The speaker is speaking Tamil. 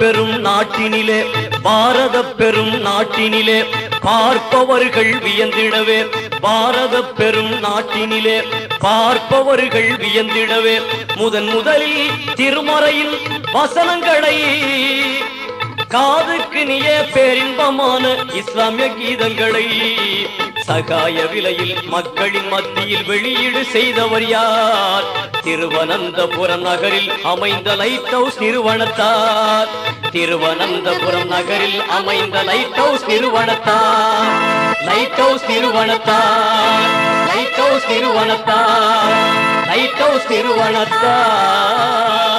பெரும் நாட்டினிலே பாரத பெரும் நாட்டினிலே பார்ப்பவர்கள் வியந்திடவே பாரத பெரும் நாட்டினிலே பார்ப்பவர்கள் வியந்திடவே முதன் முதலில் திருமறையின் வசனங்களை காதுக்கு நீயே பேரின்பமான இஸ்லாமிய கீதங்களை சகாய விலையில் மக்களின் மத்தியில் வெளியீடு செய்தவர் யார் திருவனந்தபுரம் நகரில் அமைந்த லைட் ஹவுஸ் நிறுவனத்தார் திருவனந்தபுரம் நகரில் அமைந்த லைட் ஹவுஸ் நிறுவனத்தார் லைட் ஹவுஸ் நிறுவனத்தார் லைட் ஹவுஸ் நிறுவனத்தார் லைட் ஹவுஸ் நிறுவனத்தார்